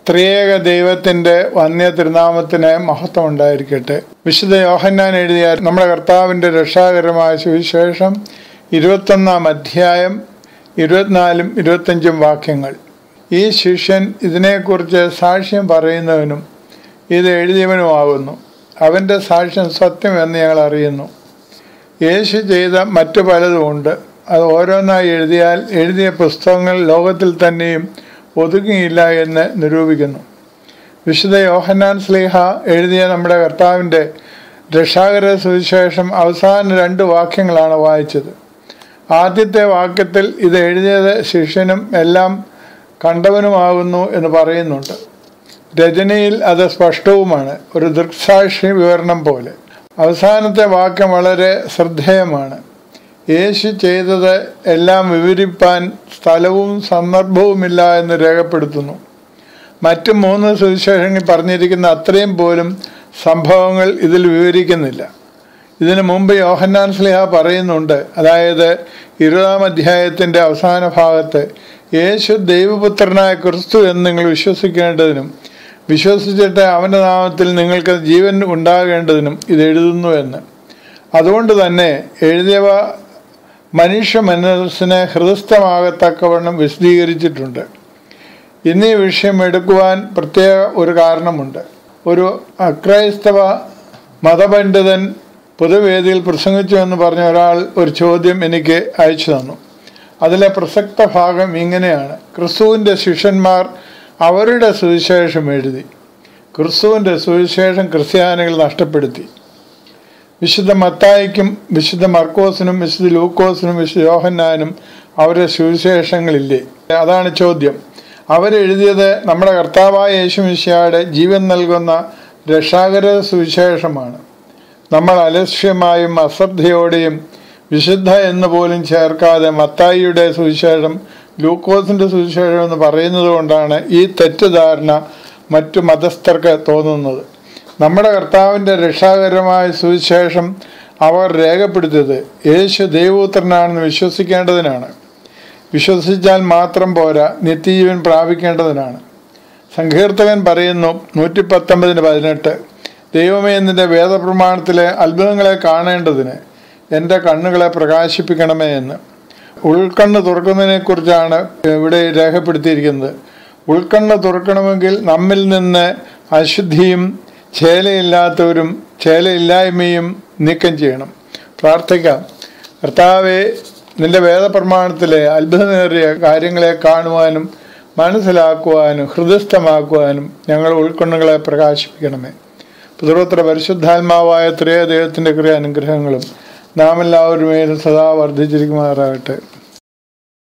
ത്രിയേക ദൈവത്തിൻ്റെ വന്യ തിരുനാമത്തിന് മഹത്വം ഉണ്ടായിരിക്കട്ടെ വിശുദ്ധ യോഹന്നാൻ എഴുതിയ നമ്മുടെ കർത്താവിൻ്റെ രക്ഷാകരമായ സുവിശേഷം ഇരുപത്തൊന്നാം അധ്യായം ഇരുപത്തിനാലും ഇരുപത്തഞ്ചും വാക്യങ്ങൾ ഈ ശിഷ്യൻ ഇതിനെക്കുറിച്ച് സാക്ഷ്യം പറയുന്നവനും ഇത് എഴുതിയവനുമാകുന്നു അവൻ്റെ സാക്ഷ്യം സത്യമെന്ന് ഞങ്ങൾ അറിയുന്നു യേശു ചെയ്ത മറ്റു പലതുമുണ്ട് അത് ഓരോന്നായി എഴുതിയാൽ എഴുതിയ പുസ്തകങ്ങൾ ലോകത്തിൽ തന്നെയും ഒതുങ്ങിയില്ല എന്ന് നിരൂപിക്കുന്നു വിശുദ്ധ യോഹന്നാൻ സ്ലീഹ എഴുതിയ നമ്മുടെ കർത്താവിൻ്റെ രക്ഷാകര സുവിശേഷം അവസാന രണ്ട് വാക്യങ്ങളാണ് വായിച്ചത് ആദ്യത്തെ വാക്യത്തിൽ ഇത് എഴുതിയത് ശിഷ്യനും എല്ലാം കണ്ടവനുമാകുന്നു എന്ന് പറയുന്നുണ്ട് രചനയിൽ അത് സ്പഷ്ടവുമാണ് ഒരു ദൃക്സാക്ഷി വിവരണം പോലെ അവസാനത്തെ വാക്യം വളരെ ശ്രദ്ധേയമാണ് യേശു ചെയ്തത് എല്ലാം വിവരിപ്പാൻ സ്ഥലവും സന്ദർഭവുമില്ല എന്ന് രേഖപ്പെടുത്തുന്നു മറ്റു മൂന്ന് സുവിശേഷങ്ങളിൽ പറഞ്ഞിരിക്കുന്ന അത്രയും പോലും സംഭവങ്ങൾ ഇതിൽ വിവരിക്കുന്നില്ല ഇതിനു മുമ്പ് യോഹന്നാൻ സ്ലിഹ പറയുന്നുണ്ട് അതായത് ഇരുപതാം അധ്യായത്തിൻ്റെ അവസാന ഭാഗത്ത് യേശു ദൈവപുത്രനായ ക്രിസ്തു എന്ന് നിങ്ങൾ വിശ്വസിക്കേണ്ടതിനും വിശ്വസിച്ചിട്ട് അവൻ്റെ നാമത്തിൽ നിങ്ങൾക്ക് ജീവൻ ഉണ്ടാകേണ്ടതിനും ഇത് എഴുതുന്നു എന്ന് അതുകൊണ്ട് തന്നെ എഴുതിയവ മനുഷ്യ മനസ്സിനെ ഹൃദയസ്ഥമാകത്തക്കവണ്ണം വിശദീകരിച്ചിട്ടുണ്ട് ഇന്ന് ഈ വിഷയം എടുക്കുവാൻ പ്രത്യേക ഒരു കാരണമുണ്ട് ഒരു അക്രൈസ്തവ മതപണ്ഡിതൻ പൊതുവേദിയിൽ പ്രസംഗിച്ചു എന്ന് പറഞ്ഞ ഒരാൾ ഒരു ചോദ്യം എനിക്ക് അയച്ചു തന്നു അതിലെ പ്രസക്ത ഭാഗം ഇങ്ങനെയാണ് ക്രിസ്തുവിൻ്റെ ശിഷ്യന്മാർ അവരുടെ സുവിശേഷം എഴുതി ക്രിസ്തുവിൻ്റെ സുവിശേഷം ക്രിസ്ത്യാനികൾ നഷ്ടപ്പെടുത്തി വിശുദ്ധ മത്തായിക്കും വിശുദ്ധ മർക്കോസിനും വിശുദ്ധ ലൂക്കോസിനും വിശുദ്ധ യോഹന്നാനും അവരുടെ സുവിശേഷങ്ങളില്ലേ അതാണ് ചോദ്യം അവരെഴുതിയത് നമ്മുടെ കർത്താവായ യേശുമിശിയുടെ ജീവൻ നൽകുന്ന രക്ഷാകര സുവിശേഷമാണ് നമ്മൾ അലക്ഷ്യമായും അശ്രദ്ധയോടെയും വിശുദ്ധ എന്ന് പോലും ചേർക്കാതെ മത്തായിയുടെ സുവിശേഷം ലൂക്കോസിന്റെ സുവിശേഷം എന്ന് പറയുന്നത് കൊണ്ടാണ് ഈ തെറ്റിദ്ധാരണ മറ്റു മതസ്ഥർക്ക് തോന്നുന്നത് നമ്മുടെ കർത്താവിൻ്റെ രക്ഷാകരമായ സുവിശേഷം അവർ രേഖപ്പെടുത്തിയത് യേശു ദൈവപുത്രനാണെന്ന് വിശ്വസിക്കേണ്ടതിനാണ് വിശ്വസിച്ചാൽ മാത്രം പോരാ നിത്യജീവൻ പ്രാപിക്കേണ്ടതിനാണ് സങ്കീർത്തകൻ പറയുന്നു നൂറ്റി പത്തൊമ്പതിന് പതിനെട്ട് ദൈവമേ നിന്റെ വേദപ്രമാണത്തിലെ അത്ഭുതങ്ങളെ കാണേണ്ടതിന് എൻ്റെ കണ്ണുകളെ പ്രകാശിപ്പിക്കണമേ എന്ന് ഉൾക്കണ്ണ് തുറക്കുന്നതിനെക്കുറിച്ചാണ് ഇവിടെ രേഖപ്പെടുത്തിയിരിക്കുന്നത് ഉൾക്കണ്ണ് തുറക്കണമെങ്കിൽ നമ്മിൽ നിന്ന് അശുദ്ധിയും ചേലയില്ലാത്തവരും ചേലയില്ലായ്മയും നീക്കം ചെയ്യണം പ്രാർത്ഥിക്കാം കർത്താവെ നിന്റെ വേദപ്രമാണത്തിലെ അത്ഭുതമേറിയ കാര്യങ്ങളെ കാണുവാനും മനസ്സിലാക്കുവാനും ഹൃദയസ്ഥമാക്കുവാനും ഞങ്ങൾ ഉൾക്കൊണ്ണുകളെ പ്രകാശിപ്പിക്കണമേ പുതുപുത്ര പരിശുദ്ധാത്മാവായ ത്രേയ ദൈവത്തിൻ്റെ കുറേ അനുഗ്രഹങ്ങളും നാം എല്ലാവരും സദാ വർദ്ധിച്ചിരിക്കുമാറാകട്ടെ